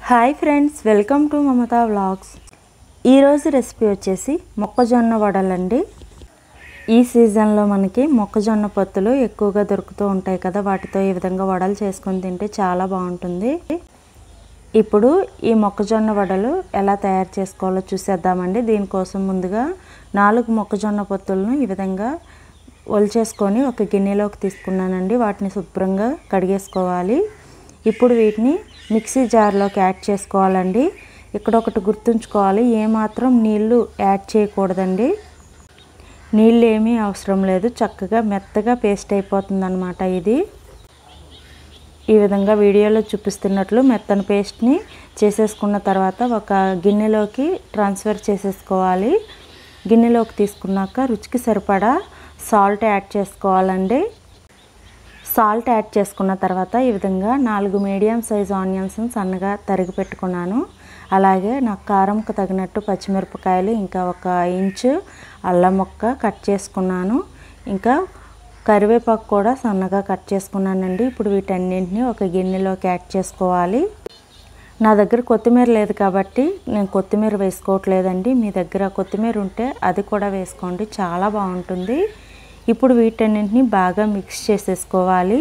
hi friends welcome to Mamata vlogs ఈరోజు recipe వచ్చేసి మొక్కజొన్న వడలండి ఈ సీజన్లో మనకి మొక్కజొన్న పొత్తులు ఎక్కువగా దొరుకుతూ ఉంటాయి కదా వాటితో ఈ విధంగా వడలు చేసుకొని తింటే చాలా బాగుంటుంది ఇప్పుడు ఈ మొక్కజొన్న వడలు ఎలా తయారు చేసుకోవాలో చూసేద్దామండి దీనికోసం ముందుగా నాలుగు మొక్కజొన్న పొత్తులను ఈ విధంగా ఒలిచేసుకొని ఒక గిన్నెలోకి తీసుకున్నానండి వాటిని శుభ్రంగా కడిగేసుకోవాలి ఇప్పుడు వీటిని మిక్సీ జార్లోకి యాడ్ చేసుకోవాలండి ఇక్కడ ఒకటి గుర్తుంచుకోవాలి ఏమాత్రం నీళ్లు యాడ్ చేయకూడదండి నీళ్ళు ఏమీ అవసరం లేదు చక్కగా మెత్తగా పేస్ట్ అయిపోతుంది అనమాట ఇది ఈ విధంగా వీడియోలో చూపిస్తున్నట్లు మెత్తని పేస్ట్ని చేసేసుకున్న తర్వాత ఒక గిన్నెలోకి ట్రాన్స్ఫర్ చేసేసుకోవాలి గిన్నెలోకి తీసుకున్నాక రుచికి సరిపడా సాల్ట్ యాడ్ చేసుకోవాలండి సాల్ట్ యాడ్ చేసుకున్న తర్వాత ఈ విధంగా నాలుగు మీడియం సైజ్ ఆనియన్స్ సన్నగా తరిగి పెట్టుకున్నాను అలాగే నాకు కారంకు తగినట్టు పచ్చిమిరపకాయలు ఇంకా ఒక ఇంచు అల్లం ముక్క కట్ చేసుకున్నాను ఇంకా కరివేపాకు కూడా సన్నగా కట్ చేసుకున్నానండి ఇప్పుడు వీటన్నింటినీ ఒక గిన్నెలోకి యాడ్ చేసుకోవాలి నా దగ్గర కొత్తిమీర లేదు కాబట్టి నేను కొత్తిమీర వేసుకోవట్లేదండి మీ దగ్గర కొత్తిమీర ఉంటే అది కూడా వేసుకోండి చాలా బాగుంటుంది ఇప్పుడు వీటన్నింటినీ బాగా మిక్స్ చేసేసుకోవాలి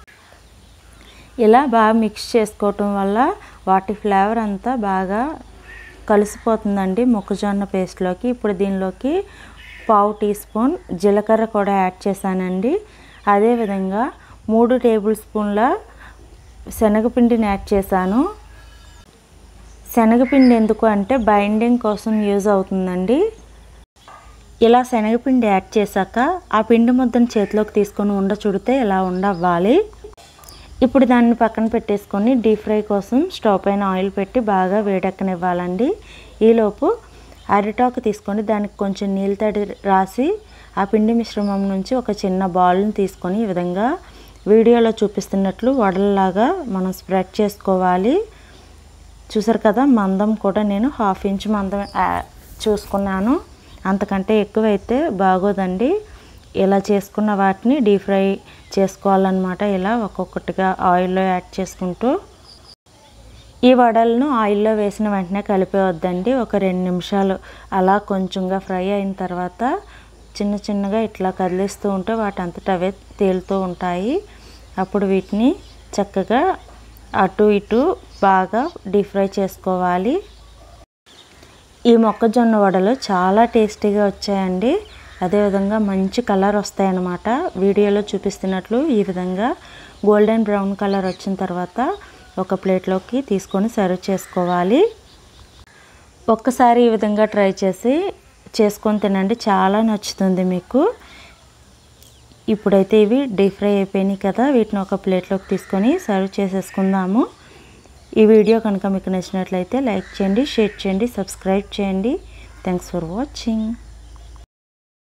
ఇలా బాగా మిక్స్ చేసుకోవటం వల్ల వాటి ఫ్లేవర్ అంతా బాగా కలిసిపోతుందండి మొక్కజొన్న పేస్ట్లోకి ఇప్పుడు దీనిలోకి పావు టీ స్పూన్ జీలకర్ర కూడా యాడ్ చేశానండి అదేవిధంగా మూడు టేబుల్ స్పూన్ల శనగపిండిని యాడ్ చేశాను శనగపిండి ఎందుకు అంటే బైండింగ్ కోసం యూజ్ అవుతుందండి ఇలా శనగపిండి యాడ్ చేశాక ఆ పిండి ముద్దను చేతిలోకి తీసుకొని ఉండ చుడితే ఇలా ఉండవ్వాలి ఇప్పుడు దాన్ని పక్కన పెట్టేసుకొని డీప్ ఫ్రై కోసం స్టవ్ పైన ఆయిల్ పెట్టి బాగా వేడెక్కనివ్వాలండి ఈలోపు అరిటాకు తీసుకొని దానికి కొంచెం నీళ్ళ తడి రాసి ఆ పిండి మిశ్రమం నుంచి ఒక చిన్న బాల్ని తీసుకొని ఈ విధంగా వీడియోలో చూపిస్తున్నట్లు వడలలాగా మనం స్ప్రెడ్ చేసుకోవాలి చూసారు కదా మందం కూడా నేను హాఫ్ ఇంచ్ మందం చూసుకున్నాను అంతకంటే ఎక్కువైతే బాగోదండి ఇలా చేసుకున్న వాటిని డీప్ ఫ్రై చేసుకోవాలన్నమాట ఇలా ఒక్కొక్కటిగా ఆయిల్లో యాడ్ చేసుకుంటూ ఈ వడలను ఆయిల్లో వేసిన వెంటనే కలిపేవద్దండి ఒక రెండు నిమిషాలు అలా కొంచెంగా ఫ్రై అయిన తర్వాత చిన్న చిన్నగా ఇట్లా కదిలిస్తూ ఉంటే వాటి అంతటా అవే తేలుతూ ఉంటాయి అప్పుడు వీటిని చక్కగా అటు ఇటు బాగా డీప్ ఫ్రై చేసుకోవాలి ఈ మొక్కజొన్న వడలు చాలా టేస్టీగా వచ్చాయండి అదేవిధంగా మంచి కలర్ వస్తాయన్నమాట వీడియోలో చూపిస్తున్నట్లు ఈ విధంగా గోల్డెన్ బ్రౌన్ కలర్ వచ్చిన తర్వాత ఒక ప్లేట్లోకి తీసుకొని సర్వ్ చేసుకోవాలి ఒక్కసారి ఈ విధంగా ట్రై చేసి చేసుకొని తినండి చాలా నచ్చుతుంది మీకు ఇప్పుడైతే ఇవి డీప్ ఫ్రై అయిపోయినాయి కదా వీటిని ఒక ప్లేట్లోకి తీసుకొని సర్వ్ చేసేసుకుందాము ఈ వీడియో కనుక మీకు నచ్చినట్లయితే లైక్ చేయండి షేర్ చేయండి సబ్స్క్రైబ్ చేయండి థ్యాంక్స్ ఫర్ వాచింగ్